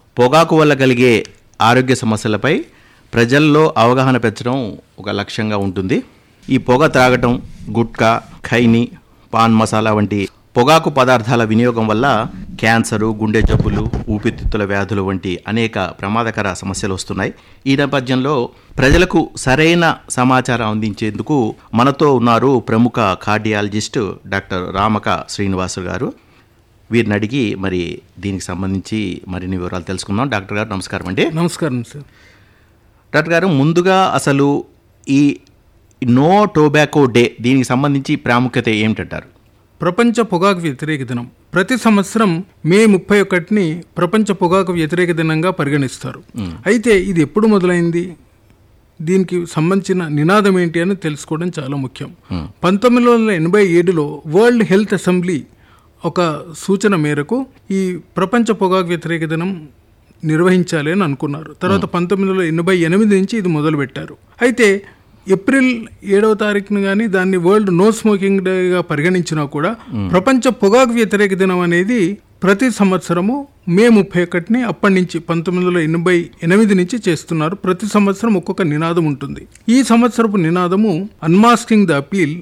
పొగాకు వల్ల కలిగే ఆరోగ్య సమస్యలపై ప్రజల్లో అవగాహన పెంచడం ఒక లక్ష్యంగా ఉంటుంది ఈ పొగ త్రాగటం గుట్కా ఖైని పాన్ మసాలా వంటి పొగాకు పదార్థాల వినియోగం వల్ల క్యాన్సరు గుండె జబ్బులు ఊపిరితిత్తుల వ్యాధులు వంటి అనేక ప్రమాదకర సమస్యలు వస్తున్నాయి ఈ నేపథ్యంలో ప్రజలకు సరైన సమాచారం అందించేందుకు మనతో ఉన్నారు ప్రముఖ కార్డియాలజిస్ట్ డాక్టర్ రామక శ్రీనివాసు గారు వీరిని అడిగి మరి దీనికి సంబంధించి మరిన్ని వివరాలు తెలుసుకుందాం డాక్టర్ గారు నమస్కారం అండి నమస్కారం సార్ డాక్టర్ గారు ముందుగా అసలు ఈ నో టొబాకో డే దీనికి సంబంధించి ప్రాముఖ్యత ఏమిటంటారు ప్రపంచ పొగాకు వ్యతిరేక దినం ప్రతి సంవత్సరం మే ముప్పై ఒకటిని ప్రపంచ పొగాకు వ్యతిరేక దినంగా పరిగణిస్తారు అయితే ఇది ఎప్పుడు మొదలైంది దీనికి సంబంధించిన నినాదం ఏంటి అని తెలుసుకోవడం చాలా ముఖ్యం పంతొమ్మిది వందల ఎనభై ఏడులో వరల్డ్ హెల్త్ అసెంబ్లీ ఒక సూచన మేరకు ఈ ప్రపంచ పొగాకు వ్యతిరేక దినం నిర్వహించాలి అని అనుకున్నారు తర్వాత పంతొమ్మిది వందల ఎనభై ఎనిమిది నుంచి ఇది మొదలుపెట్టారు అయితే ఏప్రిల్ ఏడవ తారీఖున కానీ దాన్ని వరల్డ్ నో స్మోకింగ్ డేగా పరిగణించినా కూడా ప్రపంచ పొగాకు వ్యతిరేక దినం అనేది ప్రతి సంవత్సరము మే ముప్పై ఒకటిని అప్పటి నుంచి పంతొమ్మిది వందల ఎనభై ఎనిమిది నుంచి చేస్తున్నారు ప్రతి సంవత్సరం ఒక్కొక్క నినాదం ఉంటుంది ఈ సంవత్సరపు నినాదము unmasking the appeal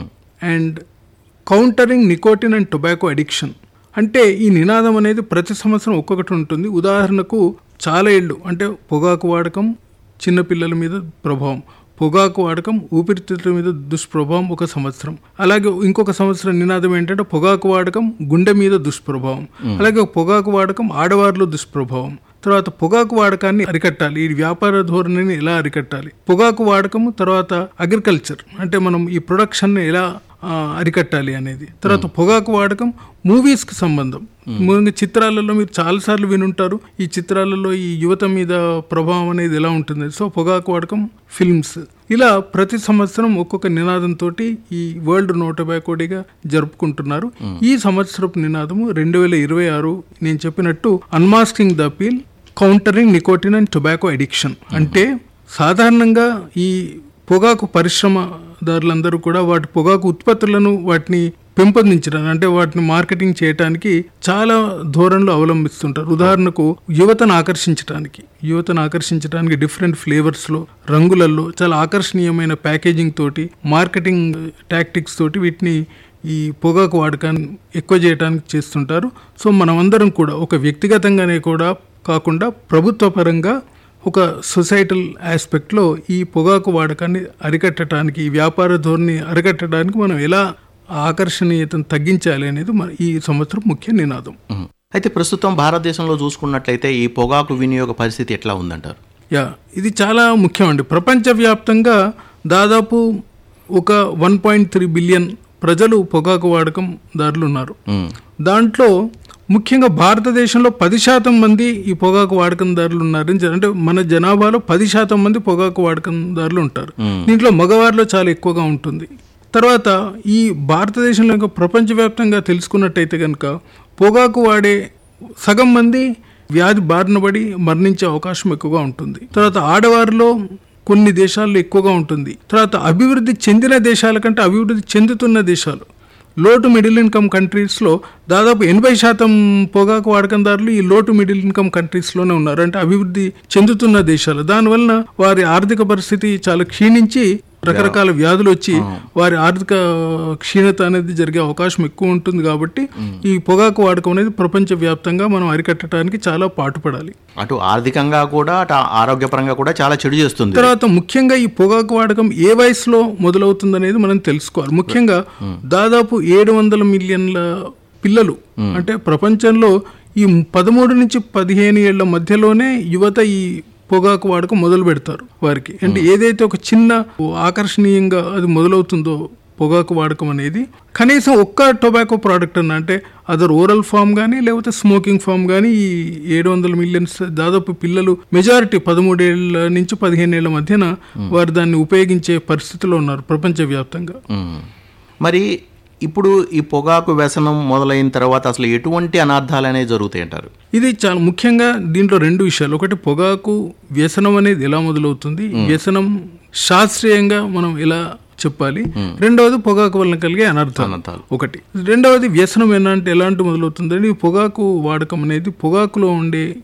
and countering nicotine and tobacco addiction అంటే ఈ నినాదం అనేది ప్రతి సంవత్సరం ఒక్కొక్కటి ఉంటుంది ఉదాహరణకు చాలా ఏళ్ళు అంటే పొగాకు వాడకం చిన్నపిల్లల మీద ప్రభావం పొగాకు వాడకం ఊపిరితిత్తుల మీద దుష్ప్రభావం ఒక సంవత్సరం అలాగే ఇంకొక సంవత్సరం నినాదం ఏంటంటే పొగాకు వాడకం గుండె మీద దుష్ప్రభావం అలాగే పొగాకు వాడకం ఆడవారిలో దుష్ప్రభావం తర్వాత పొగాకు వాడకాన్ని అరికట్టాలి ఈ వ్యాపార ధోరణిని ఎలా అరికట్టాలి పొగాకు వాడకము తర్వాత అగ్రికల్చర్ అంటే మనం ఈ ప్రొడక్షన్ ఎలా ఆ, అరికట్టాలి అనేది తర్వాత పొగాకు వాడకం మూవీస్కి సంబంధం ముఖ్యంగా చిత్రాలలో మీరు చాలాసార్లు వినుంటారు ఈ చిత్రాలలో ఈ యువత మీద ప్రభావం అనేది ఎలా ఉంటుంది సో పొగాకు వాడకం ఫిల్మ్స్ ఇలా ప్రతి సంవత్సరం ఒక్కొక్క నినాదంతో ఈ వరల్డ్ నో టొబాకో డేగా జరుపుకుంటున్నారు ఈ సంవత్సరపు నినాదము రెండు వేల ఇరవై ఆరు నేను చెప్పినట్టు unmasking the appeal countering nicotine and tobacco addiction అంటే సాధారణంగా ఈ పొగాకు పరిశ్రమదారులందరూ కూడా వాటి పొగాకు ఉత్పత్తులను వాటిని పెంపొందించడానికి అంటే వాటిని మార్కెటింగ్ చేయడానికి చాలా ధోరణులు అవలంబిస్తుంటారు ఉదాహరణకు యువతను ఆకర్షించడానికి యువతను ఆకర్షించడానికి డిఫరెంట్ ఫ్లేవర్స్లో రంగులలో చాలా ఆకర్షణీయమైన ప్యాకేజింగ్ తోటి మార్కెటింగ్ టాక్టిక్స్ తోటి వీటిని ఈ పొగాకు వాడకాన్ని ఎక్కువ చేయడానికి చేస్తుంటారు సో మనమందరం కూడా ఒక వ్యక్తిగతంగానే కూడా కాకుండా ప్రభుత్వ పరంగా ఒక సొసైటల్ ఆస్పెక్ట్లో ఈ పొగాకు వాడకాన్ని అరికట్టడానికి ఈ వ్యాపార ధోరణి అరికట్టడానికి మనం ఎలా ఆకర్షణీయతను తగ్గించాలి అనేది మన ఈ సంవత్సరం ముఖ్య నినాదం ఉహు. అయితే ప్రస్తుతం భారతదేశంలో చూసుకున్నట్లయితే ఈ పొగాకు వినియోగ పరిస్థితి ఎట్లా ఉందంటారు యా ఇది చాలా ముఖ్యం అండి ప్రపంచవ్యాప్తంగా దాదాపు ఒక వన్ పాయింట్ త్రీ బిలియన్ ప్రజలు పొగాకు వాడకం దారులు ఉన్నారు ఉమ్. దాంట్లో ముఖ్యంగా భారతదేశంలో పది శాతం మంది ఈ పొగాకు వాడకందారులు ఉన్నారు అంటే మన జనాభాలో పది శాతం మంది పొగాకు వాడకందారులు ఉంటారు దీంట్లో మగవారిలో చాలా ఎక్కువగా ఉంటుంది తర్వాత ఈ భారతదేశంలో ఇంకా ప్రపంచవ్యాప్తంగా తెలుసుకున్నట్టయితే కనుక పొగాకు వాడే సగం మంది వ్యాధి బారిన పడి మరణించే అవకాశం ఎక్కువగా ఉంటుంది తర్వాత ఆడవారిలో కొన్ని దేశాల్లో ఎక్కువగా ఉంటుంది తర్వాత అభివృద్ధి చెందిన దేశాల కంటే అభివృద్ధి చెందుతున్న దేశాలు లోటు మిడిల్ ఇన్కమ్ కంట్రీస్లో దాదాపు ఎనభై శాతం పొగాకు వాడకందారులు ఈ లోటు మిడిల్ ఇన్కమ్ కంట్రీస్లోనే ఉన్నారు అంటే అభివృద్ధి చెందుతున్న దేశాలు దానివలన వారి ఆర్థిక పరిస్థితి చాలా క్షీణించి రకరకాల వ్యాధులు వచ్చి వారి ఆర్థిక క్షీణత అనేది జరిగే అవకాశం ఎక్కువ ఉంటుంది కాబట్టి ఈ పొగాకు వాడకం అనేది ప్రపంచ వ్యాప్తంగా మనం అరికట్టడానికి చాలా పాటుపడాలి అటు ఆర్థికంగా కూడా అటు ఆరోగ్యపరంగా కూడా చాలా చెడు చేస్తుంది తర్వాత ముఖ్యంగా ఈ పొగాకు వాడకం ఏ వయసులో మొదలవుతుంది అనేది మనం తెలుసుకోవాలి ముఖ్యంగా దాదాపు ఏడు వందల మిలియన్ల పిల్లలు అంటే ప్రపంచంలో ఈ పదమూడు నుంచి పదిహేను ఏళ్ల మధ్యలోనే యువత ఈ పొగాకు వాడకం మొదలు పెడతారు వారికి అంటే ఏదైతే ఒక చిన్న ఆకర్షణీయంగా అది మొదలవుతుందో పొగాకు వాడకం అనేది కనీసం ఒక్క టొబాకో ప్రోడక్ట్ అన్న అంటే అదర్ ఓరల్ ఫామ్ కానీ లేకపోతే స్మోకింగ్ ఫామ్ కానీ ఈ ఏడు వందల మిలియన్స్ దాదాపు పిల్లలు మెజారిటీ పదమూడేళ్ల నుంచి పదిహేను ఏళ్ల మధ్యన వారు దాన్ని ఉపయోగించే పరిస్థితిలో ఉన్నారు ప్రపంచవ్యాప్తంగా ఉమ్. మరి ఇప్పుడు ఈ పొగాకు వ్యసనం మొదలైన తర్వాత అసలు ఎటువంటి అనర్థాలు అనేవి జరుగుతాయి అంటారు ఇది చాలా ముఖ్యంగా దీంట్లో రెండు విషయాలు ఒకటి పొగాకు వ్యసనం అనేది ఎలా మొదలవుతుంది వ్యసనం శాస్త్రీయంగా మనం ఎలా చెప్పాలి రెండవది పొగాకు వలన కలిగే అనర్థాలు అనర్థాలు. ఒకటి రెండవది వ్యసనం ఏంటంటే ఎలాంటి మొదలవుతుందంటే ఈ పొగాకు వాడకం అనేది పొగాకులో ఉండే